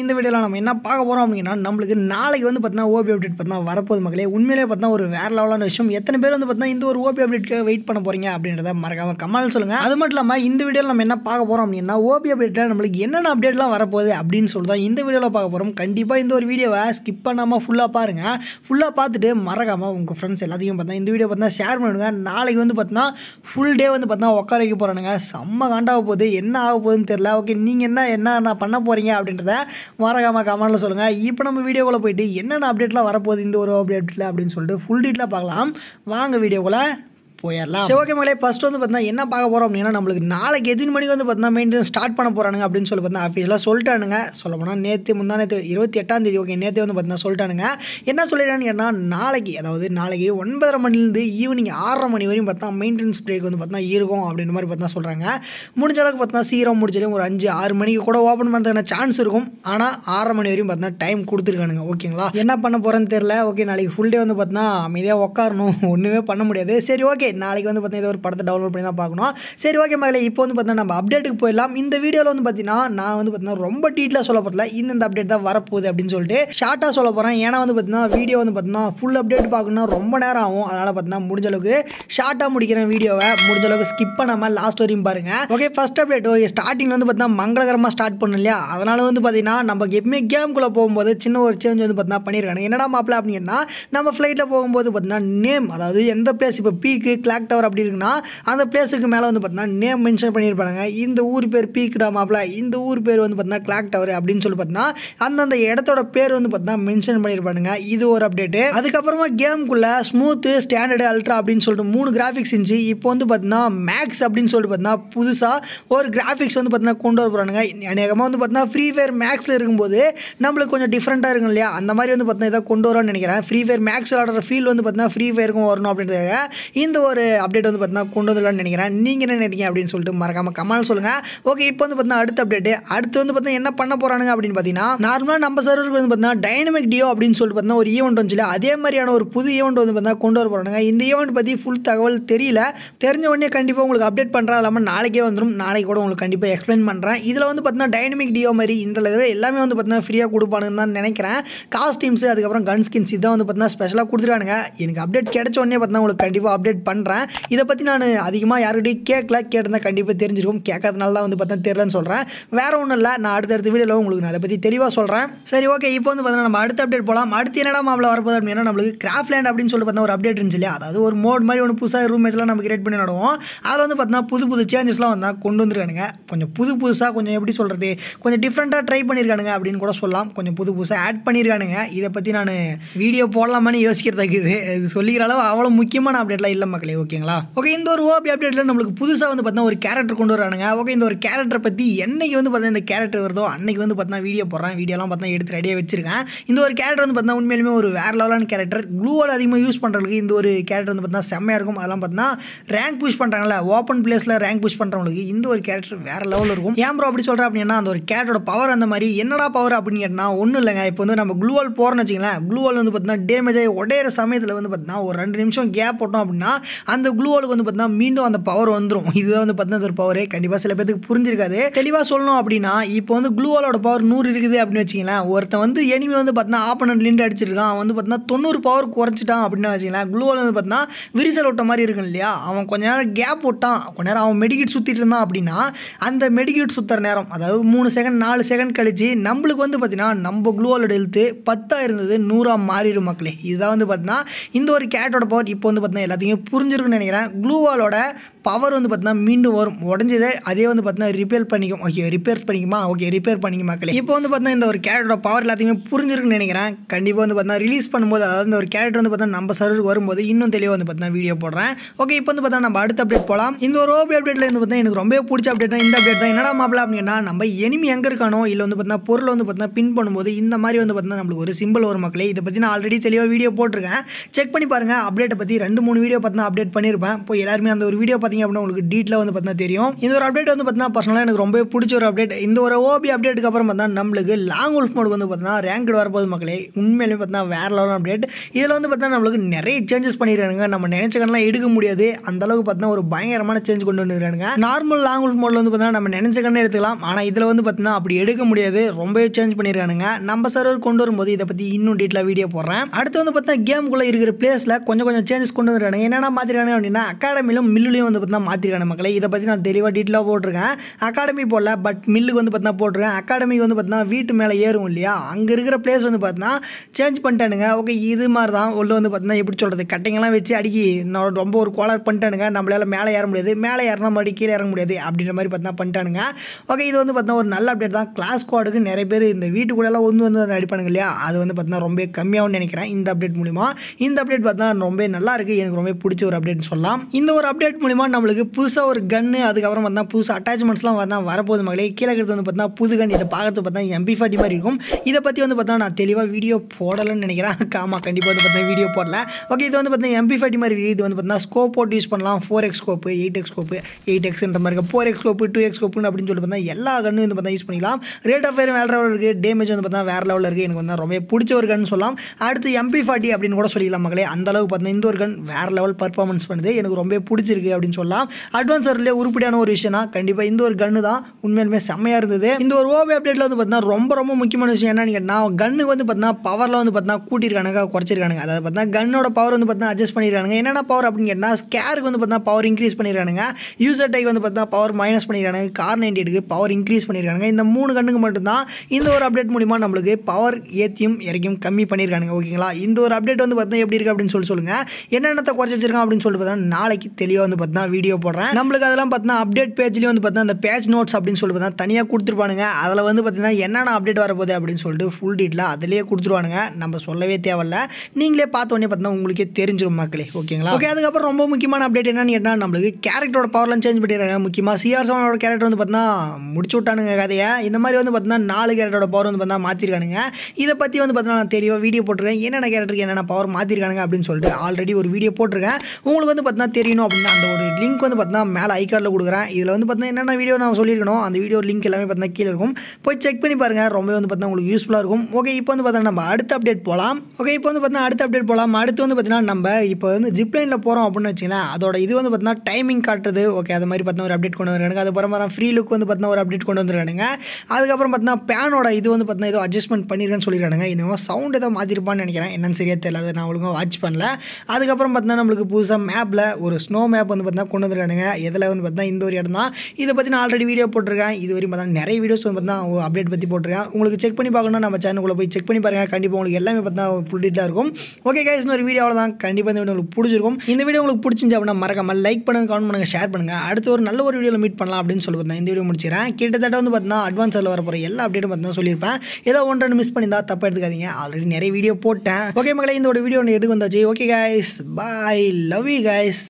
இந்த வீடியோவில் நம்ம என்ன பார்க்க போகிறோம் அப்படின்னா நம்மளுக்கு நாளைக்கு வந்து பார்த்தீங்கன்னா ஓபி அப்டேட் பார்த்தீங்கன்னா வரப்போகுது மக்களே உண்மையிலே பார்த்தீங்கன்னா ஒரு வேற லெவலான விஷயம் எத்தனை பேர் வந்து பார்த்தீங்கன்னா இந்த ஒரு ஓபி அப்டேட்க்கு வெயிட் பண்ண போகிறீங்க அப்படின்றத மறக்காம கமல் சொல்லுங்கள் அது மட்டும் இல்லாமல் இந்த வீடியோவில் நம்ம என்ன பார்க்க போகிறோம் அப்படின்னா ஓபி அப்டேட்டில் நம்மளுக்கு என்னென்ன அப்டேட்லாம் வரப்போகுது அப்படின்னு சொல்லி தான் இந்த வீடியோவில் பார்க்க போகிறோம் கண்டிப்பாக இந்த ஒரு வீடியோவை ஸ்கிப் பண்ணாமல் ஃபுல்லாக பாருங்கள் ஃபுல்லாக பார்த்துட்டு மறக்காமல் உங்கள் ஃப்ரெண்ட்ஸ் எல்லாத்தையும் பார்த்தா இந்த வீடியோ பார்த்தா ஷேர் பண்ணுங்க நாளைக்கு வந்து பார்த்தீங்கன்னா ஃபுல் டே வந்து பார்த்தா உட்கார வைக்க போகிறானுங்க செம்ம காண்டாக போகுது என்ன ஆக போகுதுன்னு தெரியல ஓகே நீங்கள் என்ன என்ன நான் பண்ண போகிறீங்க அப்படின்றத மறக்காமல் கமெண்ட்டில் சொல்லுங்கள் இப்போ நம்ம வீடியோக்குள்ளே போயிட்டு என்னென்ன அப்டேட்லாம் வரப்போகுது இந்த ஒரு அப்டேட்டில் அப்படின்னு சொல்லிட்டு ஃபுல் டீட்டெயிலாக பார்க்கலாம் வாங்க வீடியோக்குள்ளே போயிடலாம் சரி ஓகே மகளே ஃபஸ்ட் வந்து பார்த்தீங்கன்னா என்ன பார்க்க போகிறோம் அப்படின்னா நம்மளுக்கு நாளைக்கு எத்தனை மணிக்கு வந்து பார்த்தீங்கன்னா மெயின்டெனன்ஸ் ஸ்டார்ட் பண்ண போகிறானுங்க அப்படின்னு சொல்லி பார்த்தீங்கன்னா அஃபீஷியலாக சொல்லிட்டானுங்க சொல்ல போனால் நேற்று முந்தா நேற்று இருபத்தி எட்டாம் தேதி ஓகே நேற்று வந்து பார்த்தீங்கன்னா சொல்லிட்டானுங்க என்ன சொல்லிட்டான்னு கேட்டால் நாளைக்கு அதாவது நாளைக்கு ஒன்பதரை மணிலேருந்து ஈவினிங் ஆறரை மணி வரையும் பார்த்தா மெயின்டெனன்ஸ் பிரேக் வந்து பார்த்தீங்கன்னா இருக்கும் அப்படின்ற மாதிரி பார்த்தா சொல்கிறாங்க முடிஞ்ச அளவுக்கு பார்த்தா சீக்கிரம் முடிச்சாலும் ஒரு அஞ்சு ஆறு மணிக்கு கூட ஓப்பன் பண்ணுறதுக்கான சான்ஸ் இருக்கும் ஆனால் ஆறரை மணி வரையும் பார்த்தா டைம் கொடுத்துருக்கானுங்க ஓகேங்களா என்ன பண்ண போகிறேன்னு தெரில ஓகே நாளைக்கு ஃபுல் டே வந்து பார்த்தீங்கன்னா அமைதியாக உட்காரணும் ஒன்றுமே பண்ண முடியாது சரி ஓகே நாளைக்கு வந்து பார்த்தீங்கன்னா ஒரு படத்தை டவுன்லோட் பண்ணி தான் பார்க்கணும் சரி ஓகே மகளே இப்போ வந்து பார்த்தீங்கன்னா நம்ம அப்டேட்டுக்கு போயிடலாம் இந்த வீடியோவில் வந்து பார்த்தீங்கன்னா நான் வந்து பார்த்தீங்கன்னா ரொம்ப டீட்டெயிலாக சொல்ல போகிறல இந்த அப்டேட் தான் வரப்போகுது அப்படின்னு சொல்லிட்டு ஷார்ட்டாக சொல்ல போகிறேன் ஏன்னா வந்து பார்த்தீங்கன்னா வீடியோ வந்து பார்த்தீங்கன்னா ஃபுல் அப்டேட் பார்க்கணும்னா ரொம்ப நேரம் ஆகும் அதனால் பார்த்தீங்கன்னா முடிஞ்ச அளவுக்கு ஷார்ட்டாக முடிக்கிறேன் வீடியோவை முடிஞ்ச அளவுக்கு ஸ்கிப் பண்ணாமல் லாஸ்ட் வரையும் பாருங்கள் ஓகே ஃபஸ்ட் அப்டேட் ஸ்டார்டிங் வந்து பார்த்தீங்கன்னா மங்களகரமாக ஸ்டார்ட் பண்ணணும் இல்லையா அதனால் வந்து பார்த்தீங்கன்னா நம்ம எப்பவுமே கேம்குள்ளே போகும்போது சின்ன ஒரு சேஞ்ச் வந்து பார்த்தீங்கன்னா பண்ணியிருக்காங்க என்னடா மாப்பிள்ள அப்படின்னா நம்ம ஃப்ளைட்டில் போகும்போது பார்த்தீங்கன்னா நேம் அதாவது எந்த பிளேஸ் இப்போ பீக்கு கிளாக் டவர் அப்படி இருக்குன்னா அந்த பிளேஸுக்கு மேலே வந்து பார்த்தீங்கன்னா நேம் மென்ஷன் பண்ணியிருப்பாங்க இந்த ஊர் பேர் பீக்குடா மாப்பிள்ள இந்த ஊர் பேர் வந்து பார்த்தீங்கன்னா கிளாக் டவர் அப்படின்னு சொல்லி பார்த்தீங்கன்னா அந்தந்த இடத்தோட பேர் வந்து பார்த்தீங்கன்னா மென்ஷன் பண்ணியிருப்பானுங்க இது ஒரு அப்டேட்டு அதுக்கப்புறமா கேமுக்குள்ளே ஸ்மூத்து ஸ்டாண்டர்டு அல்ட்ரா அப்படின்னு சொல்லிட்டு மூணு கிராஃபிக்ஸ் இருந்துச்சு இப்போ வந்து பார்த்தீங்கன்னா மேக்ஸ் அப்படின்னு சொல்லிட்டு பார்த்தீங்கன்னா புதுசாக ஒரு கிராஃபிக்ஸ் வந்து பார்த்தீங்கன்னா கொண்டு வர போகிறானுங்க அநேகமாக வந்து பார்த்தீங்கன்னா ஃப்ரீ ஃபயர் மேக்ஸில் இருக்கும்போது நம்மளுக்கு கொஞ்சம் டிஃப்ரெண்ட்டாக இருக்கும் இல்லையா அந்த மாதிரி வந்து பார்த்தீங்கன்னா இதை கொண்டு வரோன்னு நினைக்கிறேன் ஃப்ரீ ஃபயர் மேக்ஸ் விளாடுற ஃபீல் வந்து பார்த்தீங்கன்னா ஃப்ரீ ஃபயருக்கும் வரணும் அப்படின்றதுக்காக இந்த ஒரு அப்டேட் வந்து பார்த்தீங்கன்னா கொண்டு வந்துடலாம்னு நினைக்கிறேன் நீங்கள் என்ன நினைக்கிறீங்க அப்படின்னு சொல்லிட்டு மறக்காம கமெண்ட் சொல்லுங்கள் ஓகே இப்போ வந்து பார்த்தீங்கன்னா அடுத்த அப்டேட் அடுத்து வந்து பார்த்தீங்கன்னா என்ன பண்ண போகிறானுங்க அப்படின்னு பார்த்தீங்கன்னா நார்மலாக நம்ம சர்வருக்கு வந்து பார்த்தீங்கன்னா டைனமிக் டியோ அப்படின்னு சொல்லிட்டு பார்த்தீங்கன்னா ஒரு ஈவெண்ட் வந்துச்சுல அதே மாதிரியான ஒரு புது ஈவெண்ட் வந்து பார்த்தீங்கன்னா கொண்டு வர போகிறாங்க இந்த ஈவெண்ட் பற்றி ஃபுல் தகவல் தெரியல தெரிஞ்ச உடனே கண்டிப்பாக உங்களுக்கு அப்டேட் பண்ணுறா இல்லாமல் நாளைக்கே வந்துடும் நாளைக்கு கூட உங்களுக்கு கண்டிப்பாக எக்ஸ்பிளைன் பண்ணுறேன் இதில் வந்து பார்த்தீங்கன்னா டைனமிக் டியோ மாதிரி இந்த இருக்கிற எல்லாமே வந்து பார்த்தீங்கன்னா ஃப்ரீயாக கொடுப்பானுன்னு தான் நினைக்கிறேன் காஸ்டியூம்ஸ் அதுக்கப்புறம் கன் ஸ்கின்ஸ் இதான் வந்து பார்த்தீங்கன்னா ஸ்பெஷலாக கொடுத்துருக்கானுங்க எனக்கு அப்டேட் கிடைச்ச உடனே பார்த்தீங்கன்னா உங்களுக்கு கண்டிப்பாக அப்டேட் பண்ணுறேன் இதை பற்றி நான் அதிகமாக யாருக்கிட்டையும் கேட்கல கேட்டிருந்தா கண்டிப்பாக தெரிஞ்சிருக்கும் கேட்காதனால தான் வந்து பார்த்தா தெரியலன்னு சொல்கிறேன் வேறு ஒன்றும் இல்லை நான் அடுத்தடுத்த வீடியோவில் உங்களுக்கு நான் அதை பற்றி தெளிவாக சொல்கிறேன் சரி ஓகே இப்போ வந்து பார்த்தீங்கன்னா நம்ம அடுத்த அப்டேட் போகலாம் அடுத்து என்னடா மாப்பிள வரப்போகுது அப்படின்னா நம்மளுக்கு கிராஃப்ட் லேண்ட் அப்படின்னு சொல்லிட்டு பார்த்தா ஒரு அப்டேட் இருந்துச்சு இல்லையா அதாவது ஒரு மோட் மாதிரி ஒன்று புதுசாக ரூம் மேட்ச்லாம் நம்ம கிரியேட் பண்ணி நடுவோம் அதில் வந்து பார்த்தீங்கன்னா புது புது சேஞ்சஸ்லாம் வந்தால் கொண்டு வந்துருக்கானுங்க கொஞ்சம் புது புதுசாக கொஞ்சம் எப்படி சொல்கிறது கொஞ்சம் டிஃப்ரெண்ட்டாக ட்ரை பண்ணியிருக்கானுங்க அப்படின்னு கூட சொல்லலாம் கொஞ்சம் புது புதுசாக ஆட் பண்ணியிருக்கானுங்க இதை பற்றி நான் வீடியோ போடலாமான்னு யோசிக்கிறதுக்கு இது இது சொல்லிக்கிற அளவு அவ்வளோ முக்கியமான அப்டேட்லாம் இல்லை மக்களே ஓகேங்களா ஓகே இந்த ஒரு ஓபி அப்டேட்டில் நம்மளுக்கு புதுசாக வந்து பார்த்தீங்கன்னா ஒரு கேரக்டர் கொண்டு வரானுங்க ஓகே இந்த ஒரு கேரக்டரை பற்றி என்னைக்கு வந்து பார்த்தீங்கன்னா இந்த கேரக்டர் வருதோ அன்னைக்கு வந்து பார்த்தீங்கன்னா வீடியோ போடுறேன் வீடியோலாம் பார்த்தா எடுத்து ரெடியாக வச்சிருக்கேன் இந்த ஒரு கேரக்டர் வந்து பார்த்தீங்கன்னா உண்மையிலுமே ஒரு வேற லெவலான கேரக்டர் க்ளூவால் அதிகமாக யூஸ் பண்ணுறதுக்கு இந்த ஒரு கேரக்டர் வந்து பார்த்தீங்கன்னா செம்மையாக இருக்கும் அதெல்லாம் பார்த்தீங்கன்னா ரேங்க் புஷ் பண்ணுறாங்களே ஓப்பன் பிளேஸில் ரேங்க் புஷ் பண்ணுறவங்களுக்கு இந்த ஒரு கேரக்டர் வேற லெவலில் இருக்கும் ஏன் ப்ரோ அப்படி சொல்கிறேன் அப்படின்னா அந்த ஒரு கேரக்டரோட பவர் அந்த மாதிரி என்னடா பவர் அப்படின்னு கேட்டால் ஒன்றும் இல்லைங்க இப்போ வந்து நம்ம க்ளூவால் போகிறோன்னு வச்சிங்களேன் க்ளூவால் வந்து பார்த்தீங்கன்னா டேமேஜ் ஆகி உடையிற சமயத்தில் வந்து பார்த்தீங்கன்னா ஒரு ரெண்டு நிமிஷம் கேப் போட்டோம் அப்படின்னா அந்த க்ளூவாலுக்கு வந்து பார்த்தீங்கன்னா மீண்டும் அந்த பவர் வந்துடும் இதுதான் வந்து பார்த்தீங்கன்னா ஒரு பவரே கண்டிப்பாக சில பேருக்கு புரிஞ்சிருக்காது தெளிவாக சொல்லணும் அப்படின்னா இப்போ வந்து க்ளூவாலோட பவர் நூறு இருக்குது அப்படின்னு வச்சிங்களேன் ஒருத்தன் வந்து எனிமி வந்து பார்த்தீங்கன்னா ஆப்பனண்ட் லிண்ட் அடிச்சிருக்கான் அவன் வந்து பார்த்தீங்கன்னா தொண்ணூறு பவர் குறைச்சிட்டான் அப்படின்னு வச்சிங்களேன் க்ளூவால் வந்து பார்த்தீங்கன்னா விரிசல் விட்ட மாதிரி இருக்கும் இல்லையா அவன் கொஞ்ச நேரம் கேப் விட்டான் கொஞ்ச நேரம் அவன் மெடிக்கெட் சுற்றிட்டு இருந்தான் அப்படின்னா அந்த மெடிக்கெட் சுற்றுற நேரம் அதாவது மூணு செகண்ட் நாலு செகண்ட் கழிச்சு நம்மளுக்கு வந்து பார்த்தீங்கன்னா நம்ம க்ளூவாலோட எழுத்து பத்தாக இருந்தது நூறாக மாறிடும் மக்களே இதுதான் வந்து பார்த்தீங்கன்னா இந்த ஒரு கேட்டோட பவர் இப்போ வந்து பார்த்தீங்கன்னா எல்லாத்தையும் புரிஞ்சிருக்குன்னு நினைக்கிறேன் க்ளூவாலோட பவர் வந்து பார்த்தீங்கன்னா மீண்டும் வரும் உடஞ்சதே அதே வந்து பார்த்தீங்கன்னா ரிப்பேர் பண்ணிக்கும் ஓகே ரிப்பேர் பண்ணிக்குமா ஓகே ரிப்பேர் பண்ணிக்க மக்களே இப்போ வந்து பார்த்தீங்கன்னா இந்த ஒரு கேரக்டரோட பவர் எல்லாத்தையுமே புரிஞ்சிருக்குன்னு நினைக்கிறேன் கண்டிப்பாக வந்து பார்த்தீங்கன்னா ரிலீஸ் பண்ணும்போது அதாவது இந்த ஒரு கேரக்டர் வந்து பார்த்தீங்கன்னா நம்ம சர்வருக்கு வரும்போது இன்னும் தெளிவாக வந்து பார்த்தீங்கன்னா வீடியோ போடுறேன் ஓகே இப்போ வந்து பார்த்தீங்கன்னா நம்ம அடுத்த அப்டேட் போகலாம் இந்த ஒரு ஓபி அப்டேட்டில் வந்து பார்த்தீங்கன்னா எனக்கு ரொம்ப பிடிச்ச அப்டேட் தான் இந்த அப்டேட் தான் என்னடா மாப்பிள அப்படின்னா நம்ம எனிமி எங்கே இருக்கானோ இல்லை வந்து பார்த்தீங்கன்னா பொருள் வந்து பார்த்தீங்கன்னா பின் பண்ணும்போது இந்த மாதிரி வந்து பார்த்தீங்கன்னா நம்மளுக்கு ஒரு சிம்பிள் வரும் மக்களே இதை பற்றி நான் ஆல்ரெடி தெளிவாக வீடியோ போட்டிருக்கேன் செக் பண்ணி பாருங்கள் அப்டேட்டை பற்றி ரெண்டு மூணு வீடியோ பார்த்தீங்கன்னா அப்டேட் பண்ணியிருப்பேன் இப்போ எல்லாருமே அந்த ஒரு வீடியோ பார்த்தீங்க அப்படின்னா உங்களுக்கு டீட்டெயிலாக வந்து பார்த்தீங்கன்னா தெரியும் இந்த ஒரு அப்டேட் வந்து பார்த்தீங்கன்னா பர்சனலாக எனக்கு ரொம்ப பிடிச்ச ஒரு அப்டேட் இந்த ஒரு ஓபி அப்டேட்டுக்கு அப்புறம் பார்த்தா நம்மளுக்கு லாங் உல்ஃப் மோடு வந்து பார்த்தீங்கன்னா ரேங்க்டு வரப்போது மக்களே உண்மையிலேயே பார்த்தீங்கன்னா வேறு லெவல் அப்டேட் இதில் வந்து பார்த்தீங்கன்னா நம்மளுக்கு நிறைய சேஞ்சஸ் பண்ணிடுறாங்க நம்ம நினைச்ச கண்ணெலாம் எடுக்க முடியாது அந்த அளவுக்கு பார்த்தீங்கன்னா ஒரு பயங்கரமான சேஞ்ச் கொண்டு வந்துருக்காங்க நார்மல் லாங் உல்ஃப் மோடில் வந்து பார்த்தீங்கன்னா நம்ம நினைச்ச கண்ணே எடுத்துக்கலாம் ஆனால் இதில் வந்து பார்த்தீங்கன்னா அப்படி எடுக்க முடியாது ரொம்பவே சேஞ்ச் பண்ணியிருக்கானுங்க நம்ம சர்வர் கொண்டு வரும்போது இதை பற்றி இன்னும் டீட்டெயிலாக வீடியோ போடுறேன் அடுத்து வந்து பார்த்தீங்கன்னா கேமுக்குள்ளே இருக்கிற பிளேஸில் கொஞ்சம் கொஞ்சம் சேஞ்சஸ் கொண்டு வந்துருக்காங்க என்னென்ன மாற்றிருக்காங்க அப்படின்னா அகாடமிலும் மில்லுலையும் வந்து பார்த்தீங்கன்னா மாற்றிருக்காங்க மக்களே இதை பற்றி நான் தெளிவாக டீட்டெயிலாக போட்டிருக்கேன் அகாடமி போடல பட் மில்லுக்கு வந்து பார்த்தீங்கன்னா போட்டிருக்கேன் அகாடமிக்கு வந்து பார்த்தீங்கன்னா வீட்டு மேலே ஏறும் இல்லையா அங்கே இருக்கிற பிளேஸ் வந்து பார்த்தீங்கன்னா சேஞ்ச் பண்ணிட்டானுங்க ஓகே இது மாதிரி தான் உள்ள வந்து பார்த்தீங்கன்னா எப்படி சொல்கிறது கட்டைங்கெல்லாம் வச்சு அடிக்கி நான் ரொம்ப ஒரு கோளார் பண்ணிட்டானுங்க நம்மளால மேலே ஏற முடியாது மேலே ஏறினா மறுபடியும் கீழே இறங்க முடியாது அப்படின்ற மாதிரி பார்த்தீங்கன்னா பண்ணிட்டானுங்க ஓகே இது வந்து பார்த்தீங்கன்னா ஒரு நல்ல அப்டேட் தான் கிளாஸ் ஸ்குவாடுக்கு நிறைய பேர் இந்த வீட்டுக்குள்ளெல்லாம் வந்து வந்து அதை அடிப்பானுங்க இல்லையா அது வந்து பார்த்தீங்கன்னா ரொம்ப கம்மியாகும்னு நினைக்கிறேன் இந்த அப்டேட் மூலிமா இந்த அப்டேட் பார்த்தீங்கன்னா ரொம்ப நல்லா இருக்குது எனக்கு ரொம்ப பிடிச்ச ஒரு அப்டேட்னு சொல்லலாம் இந்த ஒரு அப்டேட் மூலிமா நம்மளுக்கு புதுசாக ஒரு கன்று அதுக்கப்புறம் பார்த்தா புதுசாக அட்டாச்மெண்ட்ஸ்லாம் பார்த்தா வரப்போகுது மகளே கீழே இருக்கிறது வந்து பார்த்தா புது கன் இதை பார்க்கறது பார்த்தா எம்பி ஃபார்ட்டி மாதிரி இருக்கும் இதை பற்றி வந்து பார்த்தா நான் தெளிவாக வீடியோ போடலைன்னு நினைக்கிறேன் ஆமாம் கண்டிப்பாக வந்து பார்த்தா வீடியோ போடல ஓகே இது வந்து பார்த்தா எம்பி ஃபார்ட்டி மாதிரி இருக்குது இது வந்து பார்த்தா ஸ்கோப் போட்டு யூஸ் பண்ணலாம் four X scope eight X scope eight எக்ஸ்ன்ற மாதிரி four X scope two X ஸ்கோப்புன்னு அப்படின்னு சொல்லி பார்த்தா எல்லா கன்னும் வந்து பார்த்தா யூஸ் பண்ணிக்கலாம் ரேட் ஆஃப் ஃபயர் வேறு லெவலில் இருக்குது டேமேஜ் வந்து பார்த்தா வேறு லெவலில் இருக்குது எனக்கு வந்து ரொம்ப பிடிச்ச ஒரு கன் சொல்லலாம் அடுத்து எம்பி ஃபார்ட்டி அப்படின்னு கூட சொல்லிக்கலாம் மக்களே அந்த அளவுக்கு பார்த்தா இந்த ஒரு கன் வேறு லெவல் பர்ஃபார்மன்ஸ் பண்ணுது எனக்கு ரொம்ப பிடிச்சிருக்கு அப்படின்னு சொல்லலாம் அட்வான்ஸ் சர்லேயே உருப்படியான ஒரு விஷயம் தான் கண்டிப்பாக இந்த ஒரு கன்று தான் உண்மையிலுமே செம்மையாக இருந்தது இந்த ஒரு ஓபி அப்டேட்டில் வந்து பார்த்தீங்கன்னா ரொம்ப ரொம்ப முக்கியமான விஷயம் என்னன்னு கேட்டால் கன்னுக்கு வந்து பார்த்தீங்கன்னா பவரில் வந்து பார்த்தீங்கன்னா கூட்டியிருக்கானுங்க குறைச்சிருக்கானுங்க அதாவது பார்த்தீங்கன்னா கன்னோட பவர் வந்து பார்த்தீங்கன்னா அட்ஜஸ்ட் பண்ணியிருக்கானுங்க என்னென்ன பவர் அப்படின்னு கேட்டால் ஸ்கேருக்கு வந்து பார்த்தீங்கன்னா பவர் இன்க்ரீஸ் பண்ணியிருக்கானுங்க யூசர் டைக்கு வந்து பார்த்தீங்கன்னா பவர் மைனஸ் பண்ணியிருக்கானுங்க கார் நைன்டி எட்டுக்கு பவர் இன்க்ரீஸ் பண்ணியிருக்கானுங்க இந்த மூணு கண்ணுக்கு மட்டும்தான் இந்த ஒரு அப்டேட் மூலிமா நம்மளுக்கு பவர் ஏற்றியும் இறக்கியும் கம்மி பண்ணியிருக்கானுங்க ஓகேங்களா இந்த ஒரு அப்டேட் வந்து பார்த்தீங்கன்னா எப்படி இருக்குது அப்படின்னு சொல்லி சொல்லுங்கள் என்னென்னத்தை குறைச்சி வச்சிருக்கான் அப்படின்னு சொல்லிட்டு பார்த்தீங்கன்னா நாளைக்கு தெளிவாக வந்து பார்த்தீங்கன்னா வீடியோ போடுறேன் நம்மளுக்கு அதெல்லாம் பார்த்தீங்கன்னா அப்டேட் பேஜ்லேயும் வந்து பார்த்தீங்கன்னா அந்த பேஜ் நோட்ஸ் அப்படின்னு சொல்லி பார்த்தீங்கன்னா தனியாக கொடுத்துருப்பானுங்க அதில் வந்து பார்த்தீங்கன்னா என்னென்ன அப்டேட் வரப்போகுது அப்படின்னு சொல்லிட்டு ஃபுல் டீட்டெயிலாக அதிலேயே கொடுத்துருவானுங்க நம்ம சொல்லவே தேவையில்ல நீங்களே பார்த்த உடனே பார்த்தீங்கன்னா உங்களுக்கே தெரிஞ்சிடும் மக்களே ஓகேங்களா ஓகே அதுக்கப்புறம் ரொம்ப முக்கியமான அப்டேட் என்னன்னு கேட்டால் நம்மளுக்கு கேரக்டரோட பவர்லாம் சேஞ்ச் பண்ணிடுறாங்க முக்கியமாக சிஆர் செவனோட கேரக்டர் வந்து பார்த்தீங்கன்னா முடிச்சு விட்டானுங்க கதையை இந்த மாதிரி வந்து பார்த்தீங்கன்னா நாலு கேரக்டரோட பவர் வந்து பார்த்தீங்கன்னா மாற்றிருக்கானுங்க இதை பற்றி வந்து பார்த்தீங்கன்னா நான் தெளிவாக வீடியோ போட்டிருக்கேன் என்னென்ன கேரக்டருக்கு என்னென்ன பவர் மாற்றிருக்கானுங்க அப்படின்னு சொல்லிட்டு ஆல்ரெடி ஒரு வீடியோ போட்டிருக்கேன் உங்களுக்கு வந்து பார்த்தீங்கன்னா தெரியணும் அப்படின்னா அந்த ஒரு லிங்க் வந்து பார்த்தீங்கன்னா மேலே ஐகார்டில் கொடுக்குறேன் இதில் வந்து பார்த்தீங்கன்னா என்னென்ன வீடியோ நான் சொல்லியிருக்கணும் அந்த வீடியோ லிங்க் எல்லாமே பார்த்தீங்கன்னா கீழே இருக்கும் போய் செக் பண்ணி பாருங்கள் ரொம்ப வந்து பார்த்தீங்கன்னா உங்களுக்கு யூஸ்ஃபுல்லாக இருக்கும் ஓகே இப்போ வந்து பார்த்தீங்கன்னா நம்ம அடுத்த அப்டேட் போகலாம் ஓகே இப்போ வந்து பார்த்தீங்கன்னா அடுத்த அப்டேட் போகலாம் அடுத்து வந்து பார்த்தீங்கன்னா நம்ம இப்போ வந்து ஜிப்லைனில் போகிறோம் அப்படின்னு வச்சுக்கலாம் அதோட இது வந்து பார்த்தீங்கன்னா டைமிங் காட்டுறது ஓகே அது மாதிரி பார்த்தீங்கன்னா ஒரு அப்டேட் கொண்டு வந்துருக்காங்க அதுக்கப்புறம் ஃப்ரீ லுக் வந்து பார்த்தீங்கன்னா ஒரு அப்டேட் கொண்டு வந்துருக்கானுங்க அதுக்கப்புறம் பார்த்தீங்கன்னா பேனோட இது வந்து பார்த்தீங்கன்னா ஏதோ அட்ஜஸ்ட்மெண்ட் பண்ணிருக்கேன்னு சொல்லிடுறாங்க இன்னும் சவுண்ட் ஏதோ மாற்றிருப்பான்னு நினைக்கிறேன் என்னன்னு சரியா தெரியல அதை நான் ஒழுங்காக வாட்ச் பண்ணல அதுக்கப்புறம் பார்த்தீங்கன்னா நம்மளுக்கு புதுசாக மேப்பில் ஒரு ஸ்னோ மேப் வந்து பார்த்தீங்கன்னா கொண்டு வந்துருக்கானுங்க எதில் வந்து பார்த்தீங்கன்னா இந்த ஒரு இடம் தான் இதை பற்றி நான் ஆல்ரெடி வீடியோ போட்டிருக்கேன் இது வரையும் பார்த்தா நிறைய வீடியோஸ் வந்து பார்த்தீங்கன்னா அப்டேட் பற்றி போட்டிருக்கேன் உங்களுக்கு செக் பண்ணி பார்க்கணும் நம்ம சேனலுக்குள்ளே போய் செக் பண்ணி பாருங்கள் கண்டிப்பாக உங்களுக்கு எல்லாமே பார்த்தா ஃபுல் டீட்டாக இருக்கும் ஓகே கைஸ் ஒரு வீடியோவில் தான் கண்டிப்பாக இந்த வீடியோ உங்களுக்கு பிடிச்சிருக்கும் இந்த வீடியோ உங்களுக்கு பிடிச்சிருந்துச்சு அப்படின்னா மறக்காம லைக் பண்ணுங்க கமெண்ட் பண்ணுங்க ஷேர் பண்ணுங்க அடுத்து ஒரு நல்ல ஒரு வீடியோவில் மீட் பண்ணலாம் அப்படின்னு சொல்லி பார்த்தா இந்த வீடியோ முடிச்சிடறேன் கிட்டத்தட்ட வந்து பார்த்தீங்கன்னா அட்வான்ஸில் வர போகிற எல்லா அப்டேட்டும் பார்த்தீங்கன்னா சொல்லியிருப்பேன் ஏதோ ஒன்று ரெண்டு மிஸ் பண்ணியிருந்தா தப்பாக எடுத்துக்காதீங்க ஆல்ரெடி நிறைய வீடியோ போட்டேன் ஓகே மகளே இந்த ஒரு வீடியோ ஒன்று எடுத்து வந்தாச்சு okay guys bye love you guys